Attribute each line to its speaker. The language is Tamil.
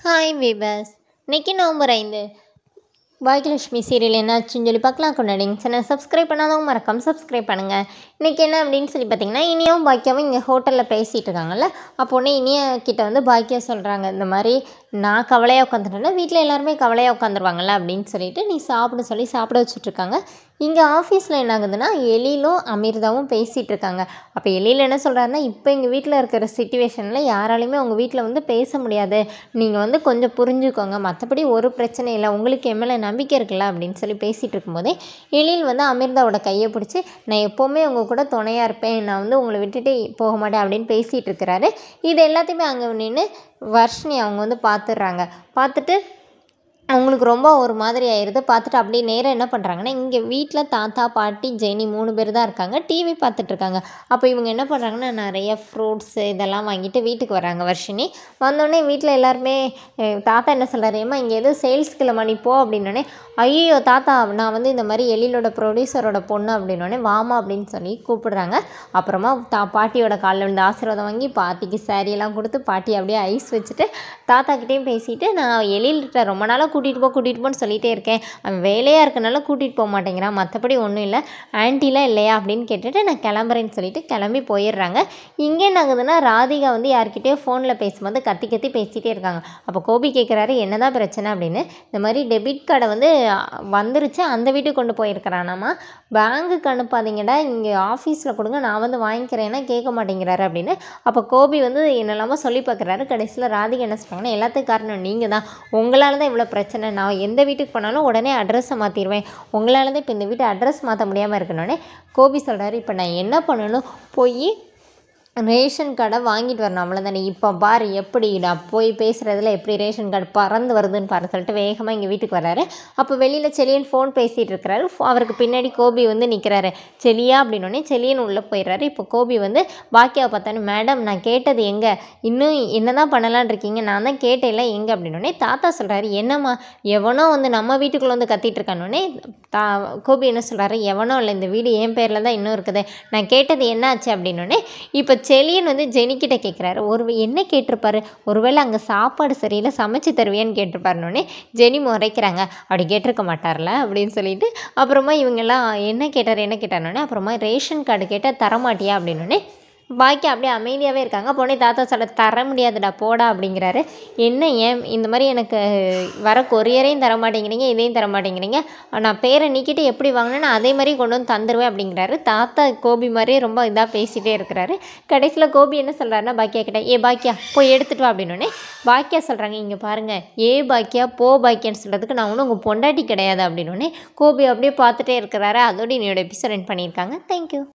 Speaker 1: ஹாய் வீபஸ் இன்னைக்கு நவம்பர் ஐந்து பாக்கியலட்சுமி சீரியல் என்னாச்சுன்னு சொல்லி பார்க்கலாம் கொண்டாடிங்க சேனல் சப்ஸ்கிரைப் பண்ணாதவங்க மறக்காம சப்ஸ்கிரைப் பண்ணுங்கள் இன்றைக்கி என்ன அப்படின்னு சொல்லி பார்த்தீங்கன்னா இனியாவும் பாக்கியாவும் இங்கே ஹோட்டலில் பேசிகிட்டு இருக்காங்கல்ல அப்போ உடனே இனியா கிட்ட வந்து பாக்கியா சொல்கிறாங்க இந்த மாதிரி நான் கவலையாக உட்காந்துட்டேன்னா வீட்டில் எல்லாருமே கவலையாக உட்காந்துருவாங்கல்ல அப்படின்னு சொல்லிட்டு நீ சாப்பிட சொல்லி சாப்பிட வச்சுட்ருக்காங்க இங்கே ஆஃபீஸில் என்ன ஆகுதுன்னா எழிலும் அமிர்தாவும் பேசிகிட்டு இருக்காங்க அப்போ எழில் என்ன சொல்கிறாருன்னா இப்போ எங்கள் வீட்டில் இருக்கிற சுச்சுவேஷனில் யாராலையுமே உங்கள் வீட்டில் வந்து பேச முடியாது நீங்கள் வந்து கொஞ்சம் புரிஞ்சுக்கோங்க மற்றபடி ஒரு பிரச்சனை இல்லை உங்களுக்கு என் மேலே நம்பிக்கை இருக்குல்ல அப்படின்னு சொல்லி பேசிகிட்டு இருக்கும்போதே எழில் வந்து அமிர்தாவோட கையை பிடிச்சி நான் எப்போவுமே உங்கள் கூட துணையாக இருப்பேன் நான் வந்து உங்களை விட்டுட்டு போக மாட்டேன் அப்படின்னு பேசிகிட்டு இருக்கிறாரு இது எல்லாத்தையுமே அங்கே நின்று வர்ஷினி அவங்க வந்து பார்த்துடுறாங்க பார்த்துட்டு அவங்களுக்கு ரொம்ப ஒரு மாதிரி ஆயிடுது பார்த்துட்டு அப்படியே நேராக என்ன பண்ணுறாங்கன்னா இங்கே வீட்டில் தாத்தா பாட்டி ஜெனி மூணு பேர் தான் இருக்காங்க டிவி பார்த்துட்ருக்காங்க அப்போ இவங்க என்ன பண்ணுறாங்கன்னா நிறைய ஃப்ரூட்ஸு இதெல்லாம் வாங்கிட்டு வீட்டுக்கு வராங்க வர்ஷினி வந்தோடனே வீட்டில் எல்லாருமே அஹ், தாத்தா என்ன சொல்கிறாரு ஏம்மா இங்கே எதுவும் சேல்ஸ்க்கு இல்லைம்மா நீ போ அப்படின்னோடனே ஐயோ தாத்தா நான் வந்து இந்த மாதிரி எழிலோட ப்ரொடியூசரோட பொண்ணு அப்படின்னோடனே வாமா அப்படின்னு சொல்லி கூப்பிடுறாங்க அப்புறமா தா பாட்டியோட காலில் விழுந்து ஆசீர்வாதம் வாங்கி பாட்டிக்கு saree எல்லாம் கொடுத்து பாட்டி அப்படியே ஐஸ் வச்சுட்டு தாத்தாக்கிட்டேயும் பேசிட்டு நான் எழில்கிட்ட ரொம்ப நாளாக கூட்டிகிட்டு போ கூட்டிகிட்டு போன்னு சொல்லிகிட்டே இருக்கேன் அவன் வேலையாக இருக்கனால கூட்டிகிட்டு போக மாட்டேங்கிறான் மற்றபடி ஒன்றும் இல்லை ஆன்ட்டிலாம் இல்லையா அப்படின்னு கேட்டுட்டு நான் கிளம்புறேன்னு சொல்லிட்டு கிளம்பி போயிடுறாங்க இங்கே என்ன ஆகுதுன்னா ராதிகா வந்து யார்கிட்டயோ ஃபோனில் பேசும்போது கத்தி கத்தி பேசிகிட்டே இருக்காங்க அப்போ கோபி கேட்குறாரு என்னதான் பிரச்சனை அப்படின்னு இந்த மாதிரி டெபிட் கார்டை வந்து அ, வந்துருச்சு அந்த வீட்டுக்கு கொண்டு போயிருக்கிறானாமா பேங்குக்கு அனுப்பாதீங்கடா இங்கே ஆஃபீஸில் கொடுங்க நான் வந்து வாங்கிக்கிறேன்னா கேட்க மாட்டேங்கிறாரு அப்படின்னு அப்போ கோபி வந்து என்னெல்லாமோ சொல்லி பார்க்குறாரு கடைசியில் ராதிகா என்ன சொல்கிறாங்கன்னா எல்லாத்துக்கும் காரணம் நீங்கள் தான் உங்களால் தான் இவ்வளோ பிரச்சனை நான் எந்த வீட்டுக்கு போனாலும் உடனே அட்ரஸை மாற்றிடுவேன் உங்களால் தான் இப்போ இந்த வீட்டு அட்ரஸ் மாற்ற முடியாமல் இருக்கணுன்னே கோபி சொல்கிறாரு இப்போ நான் என்ன பண்ணணும் போய் ரேஷன் கார்டை வாங்கிட்டு வரணும் அவ்வளோதானே இப்போ பாரு எப்படி நான் போய் பேசுகிறதுல எப்படி ரேஷன் கார்டு பறந்து வருதுன்னு பாரு சொல்லிட்டு வேகமாக இங்கே வீட்டுக்கு வராரு அப்போ வெளியில் செலியன் ஃபோன் பேசிகிட்டு இருக்கிறாரு ஃபோ- அவருக்கு பின்னாடி கோபி வந்து நிற்கிறாரு செலியா அப்படின்னோடனே செலியன் உள்ளே போயிடுறாரு இப்போ கோபி வந்து பாக்கியாவை பார்த்தானே மேடம் நான் கேட்டது எங்கே இன்னும் என்ன தான் பண்ணலான்னு இருக்கீங்க நான் தான் கேட்டேன்ல எங்கே அப்படின்னோடனே தாத்தா சொல்கிறாரு என்னம்மா எவனோ வந்து நம்ம வீட்டுக்குள்ளே வந்து கத்திட்டு இருக்கானோடனே தா கோபி என்ன சொல்கிறாரு எவனோ இல்லை இந்த வீடு என் பேரில் தான் இன்னும் இருக்குது நான் கேட்டது என்ன ஆச்சு அப்படின்னோடனே இப்போ செலியன் வந்து ஜெனிக்கிட்ட கேட்குறாரு ஒரு என்ன கேட்டிருப்பாரு ஒருவேளை அங்கே சாப்பாடு சரியில்லை சமைச்சு தருவியான்னு கேட்டிருப்பாருனோடனே ஜெனி முறைக்கிறாங்க அப்படி கேட்டிருக்க மாட்டார்ல அப்படின்னு சொல்லிட்டு அப்புறமா இவங்கெல்லாம் என்ன கேட்டார் என்ன கேட்டாருனோடனே அப்புறமா ரேஷன் கார்டு கேட்டால் தரமாட்டியா அப்படின்னோடனே பாக்கி அப்படியே அமைதியாகவே இருக்காங்க போனே தாத்தா சொல்ல தர முடியாதுடா போடா அப்படிங்கிறாரு என்ன ஏன் இந்த மாதிரி எனக்கு வர கொரியரையும் தர மாட்டேங்கிறீங்க இதையும் தர மாட்டேங்கிறீங்க நான் பேரை நீக்கிட்டு எப்படி வாங்கினேன்னு அதே மாதிரி கொண்டு வந்து தந்துடுவேன் அப்படிங்கிறாரு தாத்தா கோபி மாதிரியே ரொம்ப இதாக பேசிகிட்டே இருக்கிறாரு கடைசியில் கோபி என்ன சொல்கிறாருன்னா பாக்கியா கிட்ட ஏ பாக்கியா போய் எடுத்துட்டு வா அப்படின்னோடனே பாக்கியா சொல்கிறாங்க இங்கே பாருங்கள் ஏ பாக்கியா போ பாக்கியான்னு சொல்கிறதுக்கு நான் ஒன்றும் உங்கள் பொண்டாட்டி கிடையாது அப்படின்னோடனே கோபி அப்படியே பார்த்துட்டே இருக்கிறாரு அதோட என்னோட எபிசோட் என் பண்ணியிருக்காங்க தேங்க்யூ